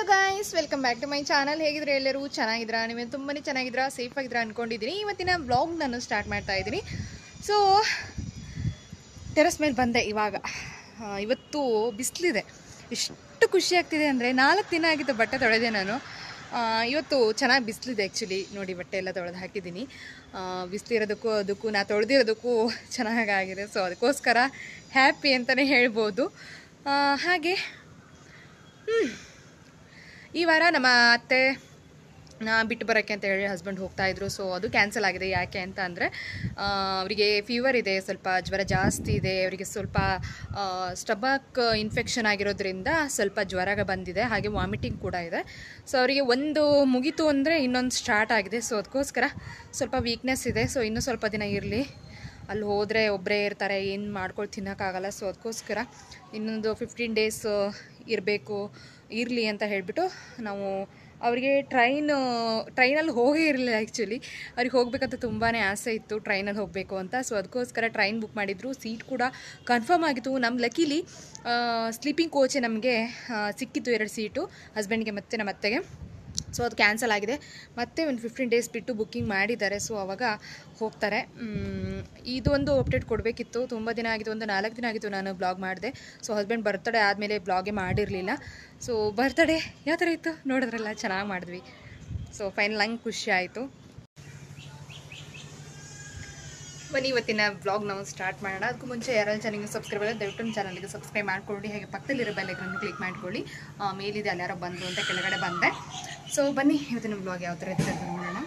Guys welcome back to my channel ಹೇಗಿದ್ರೆ ಎಲ್ಲರೂ ಚೆನ್ನಾಗಿದ್ರಾ ನೀವು ತುಂಬಾ ಚೆನ್ನಾಗಿದ್ರಾ ಸೇಫ್ ಆಗಿದ್ರಾ ಅನ್ಕೊಂಡಿದ್ದೀನಿ ಇವತ್ತಿನ ಬ್ಲಾಗ್ ನಾನು ಸ್ಟಾರ್ಟ್ ಮಾಡ್ತಾ ಇದ್ದೀನಿ ಸೊ ಟೆರಸ್ ಮೇಲೆ ಬಂದೆ ಇವಾಗ ಆ, ಇವತ್ತು ಬಿಸಿಲಿದೆ ಎಷ್ಟು ಖುಷಿ ಆಗ್ತಿದೆ ಅಂದರೆ ನಾಲ್ಕು ದಿನ ಆಗಿತ್ತು ಬಟ್ಟೆ ತೊಳೆದೆ ನಾನು ಆ, ಇವತ್ತು ಚೆನ್ನಾಗಿ ಬಿಸಿಲಿದೆ ಆ್ಯಕ್ಚುಲಿ ನೋಡಿ ಬಟ್ಟೆ ಎಲ್ಲ ತೊಳೆದು ಹಾಕಿದ್ದೀನಿ ಬಿಸಿಲಿರೋದಕ್ಕೂ ಅದಕ್ಕೂ ನಾ ತೊಳೆದಿರೋದಕ್ಕೂ ಚೆನ್ನಾಗಾಗಿದೆ ಸೊ ಅದಕ್ಕೋಸ್ಕರ ಹ್ಯಾಪಿ ಅಂತಲೇ ಹೇಳ್ಬೋದು ಆ, ಹಾಗೆ ಹ್ಮ್. ಈ ವಾರ ನಮ್ಮ ಅತ್ತೆ ನಾ ಬಿಟ್ಟು ಬರೋಕ್ಕೆ ಅಂತ ಹೇಳಿ ಹಸ್ಬೆಂಡ್ ಹೋಗ್ತಾ ಇದ್ರು ಸೊ ಅದು ಕ್ಯಾನ್ಸಲ್ ಆಗಿದೆ ಯಾಕೆ ಅಂತ ಅಂದರೆ ಅವರಿಗೆ ಫೀವರ್ ಇದೆ ಸ್ವಲ್ಪ ಜ್ವರ ಜಾಸ್ತಿ ಇದೆ ಅವರಿಗೆ ಸ್ವಲ್ಪ ಸ್ಟಮಕ್ ಇನ್ಫೆಕ್ಷನ್ ಆಗಿರೋದ್ರಿಂದ ಸ್ವಲ್ಪ ಜ್ವರ ಬಂದಿದೆ ಹಾಗೆ ವಾಮಿಟಿಂಗ್ ಕೂಡ ಇದೆ ಸೊ ಅವರಿಗೆ ಒಂದು ಮುಗೀತು ಅಂದರೆ ಇನ್ನೊಂದು ಸ್ಟಾರ್ಟ್ ಆಗಿದೆ ಸೊ ಅದಕ್ಕೋಸ್ಕರ ಸ್ವಲ್ಪ ವೀಕ್ನೆಸ್ ಇದೆ ಸೊ ಇನ್ನೂ ಸ್ವಲ್ಪ ದಿನ ಇರಲಿ ಅಲ್ಲಿ ಹೋದರೆ ಒಬ್ಬರೇ ಇರ್ತಾರೆ ಏನು ಮಾಡ್ಕೊಂಡು ತಿನ್ನೋಕ್ಕಾಗಲ್ಲ ಸೊ ಅದಕ್ಕೋಸ್ಕರ ಇನ್ನೊಂದು ಫಿಫ್ಟೀನ್ ಡೇಸ್ ಇರಬೇಕು ಇರಲಿ ಅಂತ ಹೇಳಿಬಿಟ್ಟು ನಾವು ಅವರಿಗೆ ಟ್ರೈನ್ ಟ್ರೈನಲ್ಲಿ ಹೋಗೇ ಇರಲಿಲ್ಲ ಆ್ಯಕ್ಚುಲಿ ಅವ್ರಿಗೆ ಹೋಗಬೇಕಂತ ತುಂಬಾ ಆಸೆ ಇತ್ತು ಟ್ರೈನಲ್ಲಿ ಹೋಗಬೇಕು ಅಂತ ಸೊ ಅದಕ್ಕೋಸ್ಕರ ಟ್ರೈನ್ ಬುಕ್ ಮಾಡಿದ್ರು ಸೀಟ್ ಕೂಡ ಕನ್ಫರ್ಮ್ ಆಗಿತ್ತು ನಮ್ಮ ಲಕಿಲಿ ಸ್ಲೀಪಿಂಗ್ ಕೋಚೆ ನಮಗೆ ಸಿಕ್ಕಿತ್ತು ಎರಡು ಸೀಟು ಹಸ್ಬೆಂಡ್ಗೆ ಮತ್ತು ನಮ್ಮ ಅತ್ತೆಗೆ ಸೊ ಅದು ಕ್ಯಾನ್ಸಲ್ ಆಗಿದೆ ಮತ್ತೆ ಒಂದು ಫಿಫ್ಟೀನ್ ಡೇಸ್ ಬಿಟ್ಟು ಬುಕ್ಕಿಂಗ್ ಮಾಡಿದ್ದಾರೆ ಸೊ ಅವಾಗ ಹೋಗ್ತಾರೆ ಮ್, ಇದು ಒಂದು ಅಪ್ಡೇಟ್ ಕೊಡಬೇಕಿತ್ತು ತುಂಬ ದಿನ ಆಗಿತ್ತು ಒಂದು ನಾಲ್ಕು ದಿನ ಆಗಿತ್ತು ನಾನು ಬ್ಲಾಗ್ ಮಾಡಿದೆ ಸೊ ಹಸ್ಬೆಂಡ್ ಬರ್ತಡೇ ಆದಮೇಲೆ ಬ್ಲಾಗೇ ಮಾಡಿರಲಿಲ್ಲ ಸೊ ಬರ್ತಡೇ ಯಾವ ಥರ ಇತ್ತು ನೋಡಿದ್ರಲ್ಲ ಚೆನ್ನಾಗಿ ಮಾಡಿದ್ವಿ ಸೊ ಫೈನಲ್ ನಂಗೆ ಖುಷಿ ಆಯಿತು ಬನ್ನಿ ಇವತ್ತಿನ ಬ್ಲಾಗ್ ನಾವು ಸ್ಟಾರ್ಟ್ ಮಾಡೋಣ ಅದಕ್ಕೂ ಮುಂಚೆ ಯಾರೆಲ್ಲ ಚಾನಲ್ಗೆ ಸಬ್ಸ್ಕ್ರೈಬ್ ಆಗಿಲ್ಲ ದಯವಿಟ್ಟು ನಮ್ಮ ಚಾನಲ್ಗೆ ಸಬ್ಸ್ಕ್ರೈಬ್ ಮಾಡ್ಕೊಳ್ಳಿ ಹಾಗೆ ಪಕ್ಕದಲ್ಲಿರೋ ಬೆಲ್ಲೈಕನ್ನು ಕ್ಲಿಕ್ ಮಾಡ್ಕೊಳ್ಳಿ ಆ, ಮೇಲಿದೆ ಅಲ್ಲಾರೋ ಬಂದು ಅಂತ ಕೆಳಗಡೆ ಬಂದೆ ಸೊ ಬನ್ನಿ ಇವತ್ತಿನ ಬ್ಲಾಗ್ ಯಾವ ಥರ ಇರುತ್ತೆ ಅಂತ ನೋಡೋಣ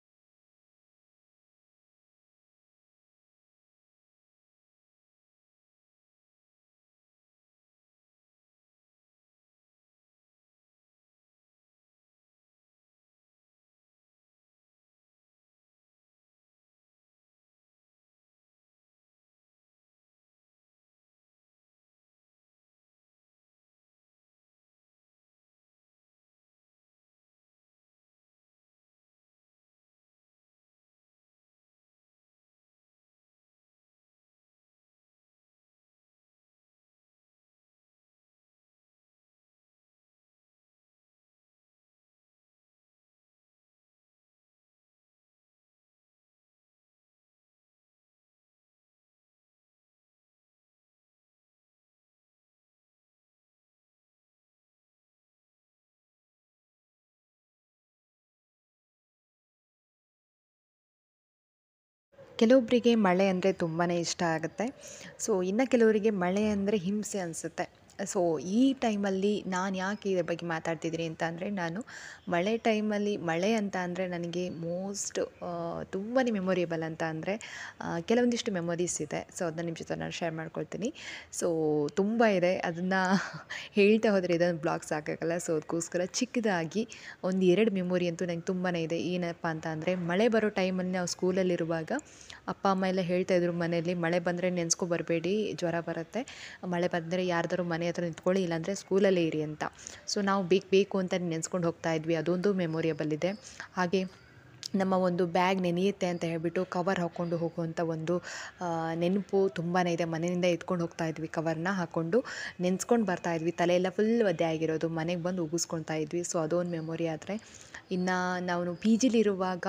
ಕೆಲವೊಬ್ಬರಿಗೆ ಮಳೆ ಅಂದರೆ ತುಂಬಾ ಇಷ್ಟ ಆಗುತ್ತೆ ಸೊ ಇನ್ನು ಕೆಲವರಿಗೆ ಮಳೆ ಅಂದರೆ ಹಿಂಸೆ ಅನಿಸುತ್ತೆ ಸೊ ಈ ಟೈಮಲ್ಲಿ ನಾನು ಯಾಕೆ ಇದ್ರ ಬಗ್ಗೆ ಮಾತಾಡ್ತಿದ್ದೀನಿ ಅಂತ ಅಂದರೆ ನಾನು ಮಳೆ ಟೈಮಲ್ಲಿ ಮಳೆ ಅಂತ ಅಂದರೆ ನನಗೆ ಮೋಸ್ಟ್ ತುಂಬಾ ಮೆಮೊರಿಯಬಲ್ ಅಂತ ಅಂದರೆ ಕೆಲವೊಂದಿಷ್ಟು ಮೆಮೊರೀಸ್ ಇದೆ ಸೊ ಅದನ್ನ ನಿಮ್ಮ ಜೊತೆ ನಾನು ಶೇರ್ ಮಾಡ್ಕೊಳ್ತೀನಿ ಸೊ ತುಂಬ ಇದೆ ಅದನ್ನು ಹೇಳ್ತಾ ಹೋದರೆ ಇದೊಂದು ಬ್ಲಾಗ್ ಸಾಕಾಗಲ್ಲ ಸೊ ಅದಕ್ಕೋಸ್ಕರ ಚಿಕ್ಕದಾಗಿ ಒಂದು ಎರಡು ಮೆಮೊರಿ ಅಂತೂ ನಂಗೆ ತುಂಬಾ ಇದೆ ಏನಪ್ಪ ಅಂತ ಅಂದರೆ ಮಳೆ ಬರೋ ಟೈಮಲ್ಲಿ ನಾವು ಸ್ಕೂಲಲ್ಲಿರುವಾಗ ಅಪ್ಪ ಅಮ್ಮ ಎಲ್ಲ ಹೇಳ್ತಾ ಇದ್ರು ಮನೆಯಲ್ಲಿ ಮಳೆ ಬಂದರೆ ನೆನೆಸ್ಕೊ ಬರಬೇಡಿ ಜ್ವರ ಬರುತ್ತೆ ಮಳೆ ಬಂದರೆ ಯಾರ್ದಾರು ಮನೆ ಹತ್ರ ನಿಂತ್ಕೊಳ್ಳಿ ಇಲ್ಲಾಂದರೆ ಸ್ಕೂಲಲ್ಲೇ ಇರಿ ಅಂತ ಸೊ ನಾವು ಬೇಕು ಬೇಕು ಅಂತ ನೆನೆಸ್ಕೊಂಡು ಹೋಗ್ತಾ ಇದ್ವಿ ಅದೊಂದು ಮೆಮೊರಿಯಬಲ್ ಇದೆ ಹಾಗೆ ನಮ್ಮ ಒಂದು ಬ್ಯಾಗ್ ನೆನೆಯುತ್ತೆ ಅಂತ ಹೇಳ್ಬಿಟ್ಟು ಕವರ್ ಹಾಕ್ಕೊಂಡು ಹೋಗುವಂಥ ಒಂದು ಆ, ನೆನಪು ತುಂಬಾ ಇದೆ ಮನೆಯಿಂದ ಎತ್ಕೊಂಡು ಹೋಗ್ತಾ ಇದ್ವಿ ಕವರ್ನ ಹಾಕ್ಕೊಂಡು ನೆನೆಸ್ಕೊಂಡು ಬರ್ತಾ ಇದ್ವಿ ತಲೆಯೆಲ್ಲ ಫುಲ್ ಒದ್ದೆ ಆಗಿರೋದು ಮನೆಗೆ ಬಂದು ಉಗಿಸ್ಕೊಳ್ತಾ ಇದ್ವಿ ಸೊ ಅದೊಂದು ಮೆಮೊರಿ ಆದರೆ ಇನ್ನು ನಾವು ಪಿ ಜಿಲಿರುವಾಗ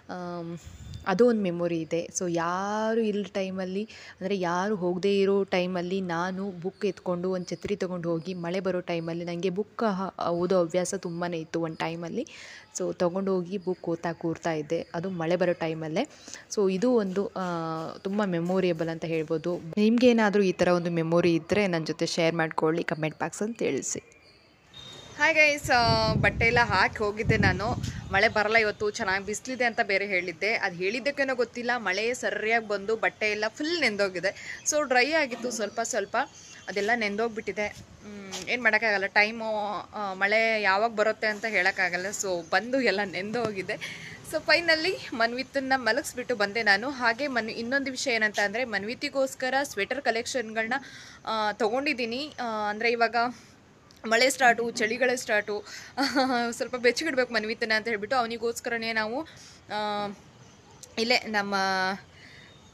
ಅದು ಒಂದು ಮೆಮೊರಿ ಇದೆ ಸೊ ಯಾರು ಇಲ್ಲ ಟೈಮಲ್ಲಿ ಅಂದರೆ ಯಾರು ಹೋಗದೇ ಇರೋ ಟೈಮಲ್ಲಿ ನಾನು ಬುಕ್ ಎತ್ಕೊಂಡು ಒಂದು ಛತ್ರಿ ತೊಗೊಂಡು ಹೋಗಿ ಮಳೆ ಬರೋ ಟೈಮಲ್ಲಿ ನನಗೆ ಬುಕ್ ಓದೋ ಹವ್ಯಾಸ ತುಂಬಾ ಇತ್ತು ಒಂದು ಟೈಮಲ್ಲಿ ಸೊ ತೊಗೊಂಡು ಹೋಗಿ ಬುಕ್ ಓದ್ತಾ ಕೂರ್ತಾ ಇದ್ದೆ ಅದು ಮಳೆ ಬರೋ ಟೈಮಲ್ಲೇ ಸೊ ಇದು ಒಂದು ತುಂಬ ಮೆಮೊರಿಯಬಲ್ ಅಂತ ಹೇಳ್ಬೋದು ನಿಮಗೇನಾದರೂ ಈ ಥರ ಒಂದು ಮೆಮೊರಿ ಇದ್ದರೆ ನನ್ನ ಜೊತೆ ಶೇರ್ ಮಾಡ್ಕೊಳ್ಳಿ ಕಮೆಂಟ್ ಬಾಕ್ಸ್ ಅಂತ ತಿಳಿಸಿ ಹಾಯ್ ಗೈಸ್ ಬಟ್ಟೆ ಎಲ್ಲ ಹಾಕಿ ಹೋಗಿದ್ದೆ ನಾನು ಮಳೆ ಬರಲ್ಲ ಇವತ್ತು ಚೆನ್ನಾಗಿ ಬಿಸಿಲಿದೆ ಅಂತ ಬೇರೆ ಹೇಳಿದ್ದೆ ಅದು ಹೇಳಿದ್ದಕ್ಕೇನೋ ಗೊತ್ತಿಲ್ಲ ಮಳೆ ಸರಿಯಾಗಿ ಬಂದು ಬಟ್ಟೆ ಎಲ್ಲ ಫುಲ್ ನೆಂದೋಗಿದೆ ಸೊ ಡ್ರೈ ಆಗಿತ್ತು ಸ್ವಲ್ಪ ಸ್ವಲ್ಪ ಅದೆಲ್ಲ ನೆಂದೋಗ್ಬಿಟ್ಟಿದೆ ಏನು ಮಾಡೋಕ್ಕಾಗಲ್ಲ ಟೈಮು ಮಳೆ ಯಾವಾಗ ಬರುತ್ತೆ ಅಂತ ಹೇಳೋಕ್ಕಾಗಲ್ಲ ಸೊ ಬಂದು ಎಲ್ಲ ನೆಂದೋಗಿದೆ ಸೊ ಫೈನಲ್ಲಿ ಮನ್ವಿತನ್ನ ಮಲಗಿಸ್ಬಿಟ್ಟು ಬಂದೆ ನಾನು ಹಾಗೆ ಮನ್ ಇನ್ನೊಂದು ವಿಷಯ ಏನಂತ ಅಂದರೆ ಮನ್ವಿತಿಗೋಸ್ಕರ ಸ್ವೆಟರ್ ಕಲೆಕ್ಷನ್ಗಳನ್ನ ತೊಗೊಂಡಿದ್ದೀನಿ ಅಂದರೆ ಇವಾಗ ಮಳೆ ಸ್ಟಾರ್ಟು ಚಳಿಗಳೇ ಸ್ಟಾರ್ಟು ಸ್ವಲ್ಪ ಬೆಚ್ಚಗಿಡ್ಬೇಕು ಮನ್ವಿತನ ಅಂತ ಹೇಳ್ಬಿಟ್ಟು ಅವನಿಗೋಸ್ಕರನೇ ನಾವು ಆ, ಇಲ್ಲೇ ನಮ್ಮ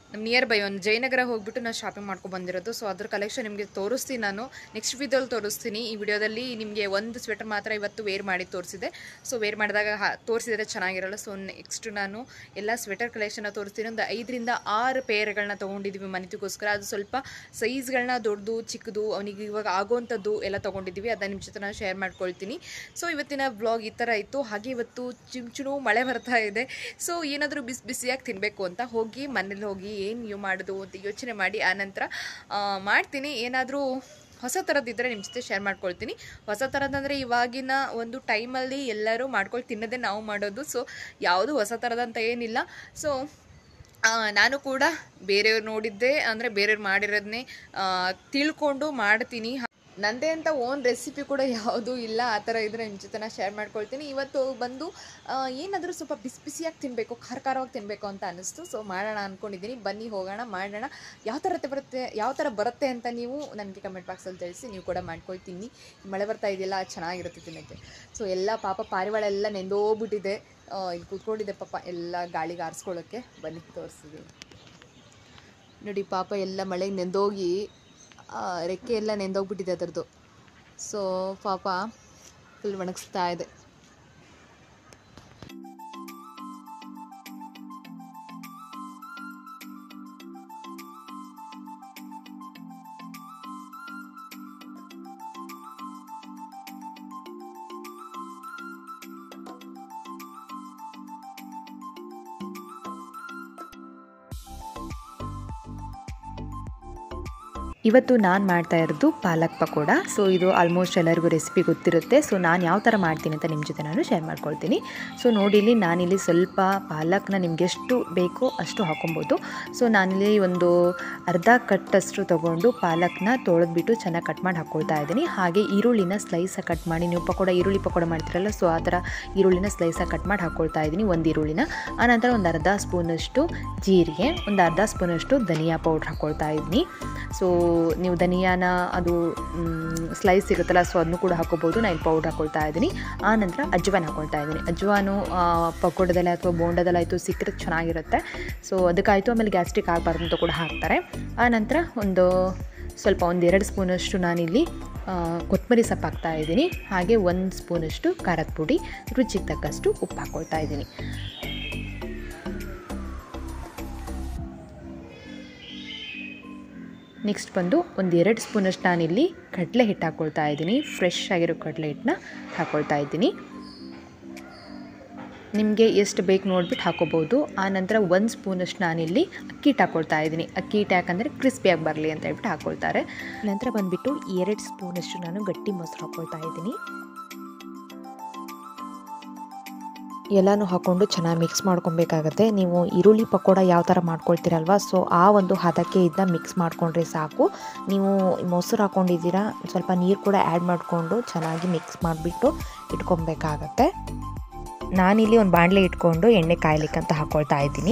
ನಮ್ಮ ನಿಯರ್ ಬೈ ಒಂದು ಜಯನಗರ ಹೋಗ್ಬಿಟ್ಟು ನಾನು ಶಾಪಿಂಗ್ ಮಾಡ್ಕೊಂಡು ಬಂದಿರೋದು ಸೊ ಅದ್ರ ಕಲೆಕ್ಷನ್ ನಿಮಗೆ ತೋರಿಸ್ತೀನಿ ನಾನು ನೆಕ್ಸ್ಟ್ ವಿಡಿಯೋದಲ್ಲಿ ತೋರಿಸ್ತೀನಿ ಈ ವಿಡಿಯೋದಲ್ಲಿ ನಿಮಗೆ ಒಂದು ಸ್ವೆಟರ್ ಮಾತ್ರ ಇವತ್ತು ವೇರ್ ಮಾಡಿ ತೋರಿಸಿದೆ ಸೊ ವೇರ್ ಮಾಡಿದಾಗ ಹಾ ತೋರಿಸಿದ್ರೆ ಚೆನ್ನಾಗಿರಲ್ಲ ಸೊ ನೆಕ್ಸ್ಟ್ ನಾನು ಎಲ್ಲ ಸ್ವೆಟರ್ ಕಲೆಕ್ಷನ್ನ ತೋರಿಸ್ತೀನಿ ಒಂದು ಐದರಿಂದ ಆರು ಪೇರ್ಗಳನ್ನ ತೊಗೊಂಡಿದ್ದೀವಿ ಮನೆತಿಗೋಸ್ಕರ ಅದು ಸ್ವಲ್ಪ ಸೈಜ್ಗಳನ್ನ ದೊಡ್ಡದು ಚಿಕ್ಕದು ಅವನಿಗೆ ಇವಾಗ ಆಗೋವಂಥದ್ದು ಎಲ್ಲ ತೊಗೊಂಡಿದ್ದೀವಿ ಅದನ್ನ ನಿಮ್ಮ ಜೊತೆ ನಾನು ಶೇರ್ ಮಾಡ್ಕೊಳ್ತೀನಿ ಸೊ ಇವತ್ತಿನ ಬ್ಲಾಗ್ ಈ ಥರ ಇತ್ತು ಹಾಗೆ ಇವತ್ತು ಚಿಂಚುನು ಮಳೆ ಬರ್ತಾ ಇದೆ ಸೊ ಏನಾದರೂ ಬಿಸಿ ಬಿಸಿಯಾಗಿ ತಿನ್ನಬೇಕು ಅಂತ ಹೋಗಿ ಮನೇಲಿ ಹೋಗಿ ಏನು ನೀವು ಮಾಡೋದು ಅಂತ ಯೋಚನೆ ಮಾಡಿ ಆನಂತರ ಆ, ಮಾಡ್ತೀನಿ ಏನಾದರೂ ಹೊಸ ಥರದ್ದಿದ್ದರೆ ನಿಮ್ಮ ಜೊತೆ ಶೇರ್ ಮಾಡ್ಕೊಳ್ತೀನಿ ಹೊಸ ಥರದಂದರೆ ಇವಾಗಿನ ಒಂದು ಟೈಮಲ್ಲಿ ಎಲ್ಲರೂ ಮಾಡ್ಕೊಂಡು ತಿನ್ನೋದೇ ನಾವು ಮಾಡೋದು ಸೊ ಯಾವುದು ಹೊಸ ಥರದಂತ ಏನಿಲ್ಲ ಸೊ ಆ, ನಾನು ಕೂಡ ಬೇರೆಯವ್ರು ನೋಡಿದ್ದೆ ಅಂದರೆ ಬೇರೆಯವ್ರು ಮಾಡಿರೋದನ್ನೇ ಆ, ತಿಳ್ಕೊಂಡು ಮಾಡ್ತೀನಿ ನಂದೇ ಅಂತ ಓನ್ ರೆಸಿಪಿ ಕೂಡ ಯಾವುದೂ ಇಲ್ಲ ಆ ಥರ ಇದ್ರೆ ನಿಮ್ಮ ಜೊತೆ ನಾನು ಶೇರ್ ಮಾಡ್ಕೊಳ್ತೀನಿ ಇವತ್ತು ಬಂದು ಆ, ಏನಾದರೂ ಸ್ವಲ್ಪ ಬಿಸಿ ಬಿಸಿಯಾಗಿ ತಿನ್ನಬೇಕು ಖಾರ ಖಾರವಾಗಿ ತಿನ್ನಬೇಕು ಅಂತ ಅನ್ನಿಸ್ತು ಸೊ ಮಾಡೋಣ ಅಂದ್ಕೊಂಡಿದ್ದೀನಿ ಬನ್ನಿ ಹೋಗೋಣ ಮಾಡೋಣ ಯಾವ ಥರ ಬರುತ್ತೆ ಯಾವ ಥರ ಬರುತ್ತೆ ಅಂತ ನೀವು ನನಗೆ ಕಮೆಂಟ್ ಬಾಕ್ಸಲ್ಲಿ ತಿಳಿಸಿ ನೀವು ಕೂಡ ಮಾಡ್ಕೊಳ್ತೀನಿ ಮಳೆ ಬರ್ತಾ ಇದೆಯಲ್ಲ ಚೆನ್ನಾಗಿರುತ್ತೆ ತಿನ್ನೋಕ್ಕೆ ಸೊ ಎಲ್ಲ ಪಾಪ ಪಾರಿವಾಳ ಎಲ್ಲ ನೆಂದೋಗ್ಬಿಟ್ಟಿದೆ ಆ, ಇಲ್ಲಿ ಕೂತ್ಕೊಂಡಿದೆ ಪಾಪ ಎಲ್ಲ ಗಾಳಿಗೆ ಆರಿಸ್ಕೊಳ್ಳೋಕ್ಕೆ ಬನ್ನಿ ತೋರಿಸಿದ್ದೀನಿ ನೋಡಿ ಪಾಪ ಎಲ್ಲ ಮಳೆಗೆ ನೆಂದೋಗಿ ಆ, ರೆಕ್ಕೆ ಎಲ್ಲ ನೆಂದೋಗ್ಬಿಟ್ಟಿದೆ ಅದರದ್ದು ಸೊ ಪಾಪ ಫುಲ್ ಒಣಗಿಸ್ತಾ ಇದೆ ಇವತ್ತು ನಾನು ಮಾಡ್ತಾ ಇರೋದು ಪಾಲಕ್ ಪಕೋಡ ಸೊ ಇದು ಆಲ್ಮೋಸ್ಟ್ ಎಲ್ಲರಿಗೂ ರೆಸಿಪಿ ಗೊತ್ತಿರುತ್ತೆ ಸೊ ನಾನು ಯಾವ ಥರ ಮಾಡ್ತೀನಿ ಅಂತ ನಿಮ್ಮ ಜೊತೆ ನಾನು ಶೇರ್ ಮಾಡ್ಕೊಳ್ತೀನಿ ಸೊ ನೋಡಿಲಿ ನಾನಿಲ್ಲಿ ಸ್ವಲ್ಪ ಪಾಲಕ್ನ ನಿಮ್ಗೆ ಎಷ್ಟು ಬೇಕೋ ಅಷ್ಟು ಹಾಕೊಬೋದು ಸೊ ನಾನಿಲ್ಲಿ ಒಂದು ಅರ್ಧ ಕಟ್ಟಷ್ಟು ತೊಗೊಂಡು ಪಾಲಕ್ನ ತೊಳೆದ್ಬಿಟ್ಟು ಚೆನ್ನಾಗಿ ಕಟ್ ಮಾಡಿ ಹಾಕ್ಕೊಳ್ತಾ ಇದ್ದೀನಿ ಹಾಗೆ ಈರುಳ್ಳಿನ ಸ್ಲೈಸಾಗಿ ಕಟ್ ಮಾಡಿ ನೀವು ಪಕೋಡ ಈರುಳ್ಳಿ ಪಕೋಡ ಮಾಡ್ತೀರಲ್ಲ ಸೊ ಆ ಥರ ಈರುಳ್ಳಿನ ಸ್ಲೈಸಾಗಿ ಕಟ್ ಮಾಡಿ ಹಾಕ್ಕೊಳ್ತಾ ಇದ್ದೀನಿ ಒಂದು ಈರುಳ್ಳಿನ ಆನಂತರ ಒಂದು ಅರ್ಧ ಸ್ಪೂನಷ್ಟು ಜೀರಿಗೆ ಒಂದು ಅರ್ಧ ಸ್ಪೂನಷ್ಟು ಧನಿಯಾ ಪೌಡ್ರ್ ಹಾಕ್ಕೊಳ್ತಾ ಇದ್ದೀನಿ ಸೊ ನೀವು ಧನಿಯಾನ ಅದು ಸ್ಲೈಸ್ ಸಿಗುತ್ತಲ್ಲ ಸೊ ಅದನ್ನು ಕೂಡ ಹಾಕೋಬೋದು ನಾನು ಇಲ್ಲಿ ಪೌಡ್ರ್ ಹಾಕ್ಕೊಳ್ತಾ ಇದ್ದೀನಿ ಆ ನಂತರ ಅಜ್ವಾನ್ ಹಾಕ್ಕೊಳ್ತಾ ಇದ್ದೀನಿ ಅಜ್ವಾನು ಆ, ಪಕೋಡದಲ್ಲೇ ಅಥವಾ ಬೋಂಡದಲ್ಲಾಯಿತು ಸಿಕ್ಕರೆ ಚೆನ್ನಾಗಿರುತ್ತೆ ಸೊ ಅದಕ್ಕಾಯಿತು ಆಮೇಲೆ ಗ್ಯಾಸ್ಟ್ರಿಕ್ ಆಗಬಾರ್ದು ಅಂತ ಕೂಡ ಹಾಕ್ತಾರೆ ಆ ನಂತರ ಒಂದು ಸ್ವಲ್ಪ ಒಂದು ಎರಡು ಸ್ಪೂನಷ್ಟು ನಾನಿಲ್ಲಿ ಆ, ಕೊತ್ತಂಬರಿ ಸೊಪ್ಪು ಹಾಕ್ತಾ ಇದ್ದೀನಿ ಹಾಗೆ ಒಂದು ಸ್ಪೂನಷ್ಟು ಖಾರದ ಪುಡಿ ರುಚಿಗೆ ತಕ್ಕಷ್ಟು ಉಪ್ಪು ಹಾಕ್ಕೊಳ್ತಾ ಇದ್ದೀನಿ ನೆಕ್ಸ್ಟ್ ಬಂದು ಒಂದು ಎರಡು ಸ್ಪೂನಷ್ಟು ನಾನಿಲ್ಲಿ ಕಡಲೆ ಹಿಟ್ಟು ಹಾಕ್ಕೊಳ್ತಾ ಇದ್ದೀನಿ ಫ್ರೆಶ್ ಆಗಿರೋ ಕಡಲೆ ಹಿಟ್ಟನ್ನ ಹಾಕ್ಕೊಳ್ತಾ ಇದ್ದೀನಿ ನಿಮಗೆ ಎಷ್ಟು ಬೇಕು ನೋಡ್ಬಿಟ್ಟು ಹಾಕೋಬೋದು ಆ ನಂತರ ಒಂದು ಸ್ಪೂನಷ್ಟು ನಾನಿಲ್ಲಿ ಅಕ್ಕಿ ಹಿಟ್ಟು ಹಾಕ್ಕೊಳ್ತಾ ಇದ್ದೀನಿ ಅಕ್ಕಿ ಹಿಟ್ಟು ಯಾಕಂದರೆ ಕ್ರಿಸ್ಪಿಯಾಗಿ ಬರಲಿ ಅಂತ ಹೇಳ್ಬಿಟ್ಟು ಹಾಕ್ಕೊಳ್ತಾರೆ ನಂತರ ಬಂದುಬಿಟ್ಟು ಎರಡು ಸ್ಪೂನಷ್ಟು ನಾನು ಗಟ್ಟಿ ಮೊಸರು ಹಾಕ್ಕೊಳ್ತಾ ಇದ್ದೀನಿ ಎಲ್ಲನೂ ಹಾಕ್ಕೊಂಡು ಚೆನ್ನಾಗಿ ಮಿಕ್ಸ್ ಮಾಡ್ಕೊಬೇಕಾಗತ್ತೆ ನೀವು ಈರುಳ್ಳಿ ಪಕೋಡ ಯಾವ ಥರ ಮಾಡ್ಕೊಳ್ತೀರಲ್ವ ಸೊ ಆ ಒಂದು ಹದಕ್ಕೆ ಇದನ್ನ ಮಿಕ್ಸ್ ಮಾಡಿಕೊಂಡ್ರೆ ಸಾಕು ನೀವು ಮೊಸರು ಹಾಕ್ಕೊಂಡಿದ್ದೀರಾ ಸ್ವಲ್ಪ ನೀರು ಕೂಡ ಆ್ಯಡ್ ಮಾಡಿಕೊಂಡು ಚೆನ್ನಾಗಿ ಮಿಕ್ಸ್ ಮಾಡಿಬಿಟ್ಟು ಇಟ್ಕೊಬೇಕಾಗತ್ತೆ ನಾನಿಲ್ಲಿ ಒಂದು ಬಾಣಲೆ ಇಟ್ಕೊಂಡು ಎಣ್ಣೆ ಕಾಯ್ಲಿಕ್ಕಂತ ಹಾಕ್ಕೊಳ್ತಾ ಇದ್ದೀನಿ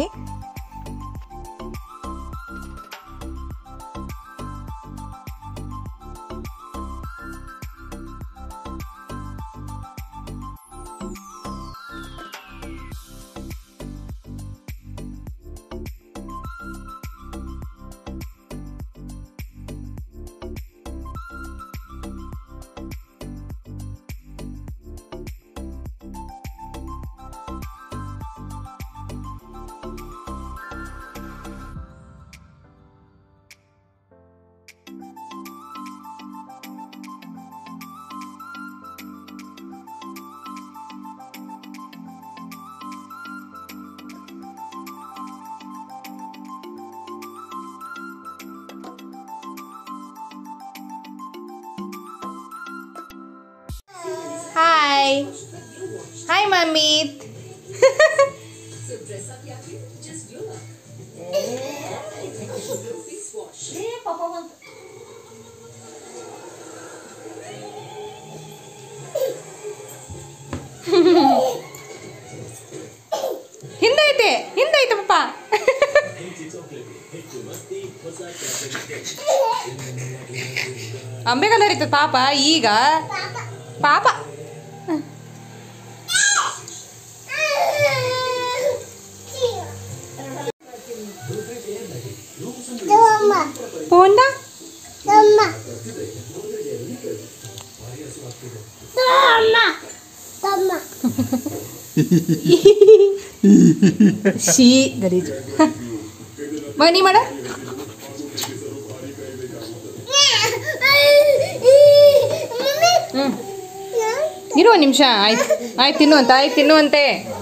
ಹಾಯ್ ಹಾಯ್ ಮಮ್ಮೀತ್ ಹಿಂದೈತೆ ಹಿಂದೈತೆ ಪಪ್ಪ ಅಂಬೆಗಾಲ ಹರಿತದ ಪಾಪ ಈಗ ಪಾಪ ಶೀ ಗಲೀಜು ಮಗ ನೀ ಮಾಡ ಹ್ಞೂ ಇರು ಒಂದು ನಿಮಿಷ ಆಯ್ತು ಆಯ್ತು ತಿನ್ನು ಅಂತ ಆಯ್ತು ತಿನ್ನು ಅಂತೆ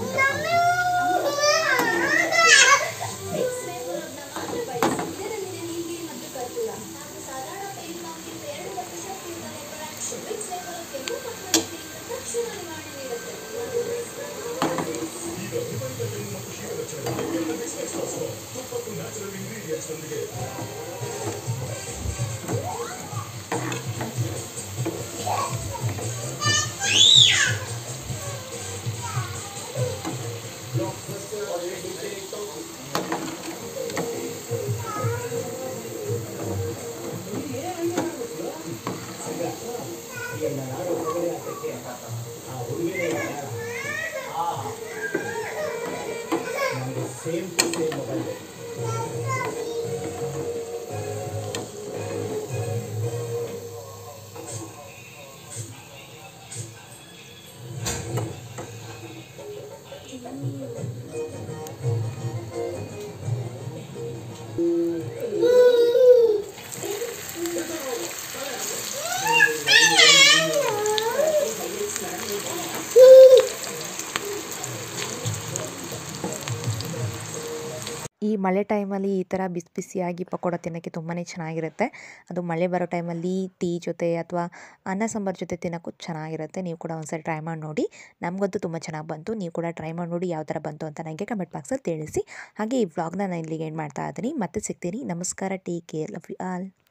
ಈ ಮಳೆ ಟೈಮಲ್ಲಿ ಈ ಥರ ಬಿಸಿ ಬಿಸಿಯಾಗಿ ಪಕೋಡ ತಿನ್ನೋಕ್ಕೆ ತುಂಬಾ ಚೆನ್ನಾಗಿರುತ್ತೆ ಅದು ಮಳೆ ಬರೋ ಟೈಮಲ್ಲಿ ಟೀ ಜೊತೆ ಅಥವಾ ಅನ್ನ ಸಾಂಬಾರು ಜೊತೆ ತಿನ್ನೋಕ್ಕೂ ಚೆನ್ನಾಗಿರುತ್ತೆ ನೀವು ಕೂಡ ಒಂದ್ಸರಿ ಟ್ರೈ ಮಾಡಿ ನೋಡಿ ನಮಗಂತೂ ತುಂಬ ಚೆನ್ನಾಗಿ ಬಂತು ನೀವು ಕೂಡ ಟ್ರೈ ಮಾಡಿ ನೋಡಿ ಯಾವ ಥರ ಬಂತು ಅಂತ ನನಗೆ ಕಮೆಂಟ್ ಬಾಕ್ಸಲ್ಲಿ ತಿಳಿಸಿ ಹಾಗೆ ಈ ವ್ಲಾಗ್ನ ನಾನು ಇಲ್ಲಿಗೆ ಏನು ಮಾಡ್ತಾ ಇದ್ದೀನಿ ಮತ್ತೆ ಸಿಗ್ತೀನಿ ನಮಸ್ಕಾರ take care love you all